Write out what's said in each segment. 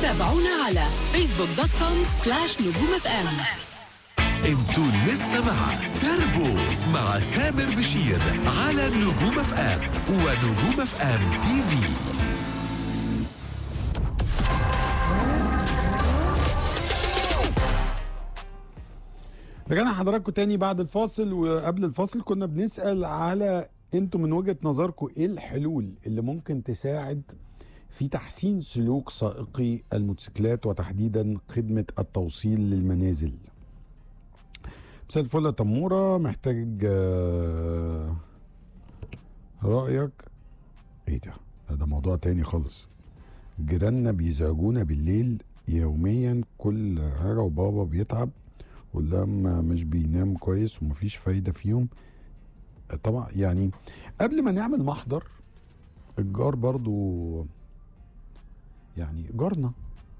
تابعونا على فيسبوك دوت كوم سلاش نجوم اف ام انتوا لسه مع تربو مع تامر بشير على نجوم اف ام ونجوم اف ام تي في رجعنا حضراتكم تاني بعد الفاصل وقبل الفاصل كنا بنسأل على انتوا من وجهة نظركم ايه الحلول اللي ممكن تساعد في تحسين سلوك سائقي الموتوسيكلات وتحديدا خدمة التوصيل للمنازل مساء الفل يا تمورة محتاج آه، رأيك ايه ده ده, ده موضوع تاني خالص جيراننا بيزعجونا بالليل يوميا كل حاجة وبابا بيتعب ولما مش بينام كويس ومفيش فايدة فيهم طبعا يعني قبل ما نعمل محضر الجار برضو يعني جارنا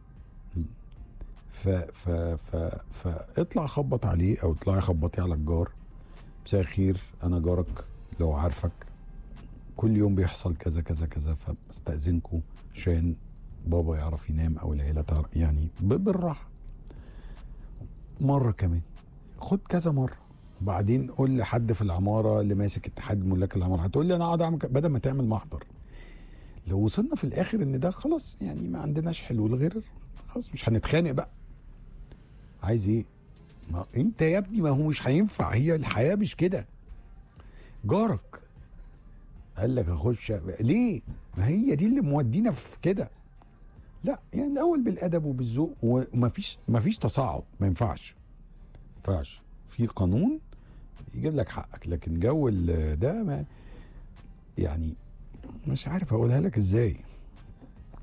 ف ف ف فاطلع خبط عليه او اطلعي خبطي على الجار مساء الخير انا جارك لو عارفك كل يوم بيحصل كذا كذا كذا فاستاذنكم عشان بابا يعرف ينام او العيله تعرف يعني ب- بالراحه مره كمان خد كذا مره وبعدين قول لحد في العماره اللي ماسك اتحاد ملاك العماره هتقول لي انا اقعد اعمل كده، بدل ما تعمل محضر لو وصلنا في الاخر ان ده خلاص يعني ما عندناش حلول غير خلاص مش هنتخانق بقى عايز ايه ما انت يا ابني ما هو مش هينفع هي الحياه مش كده جارك قال لك اخش ليه ما هي دي اللي مودينا في كده لا يعني الاول بالادب وبالذوق ومفيش مفيش تصاعد ما ينفعش ما ينفعش في قانون يجيب لك حقك لكن جو ال- ده ما يعني مش عارف اقولها لك ازاي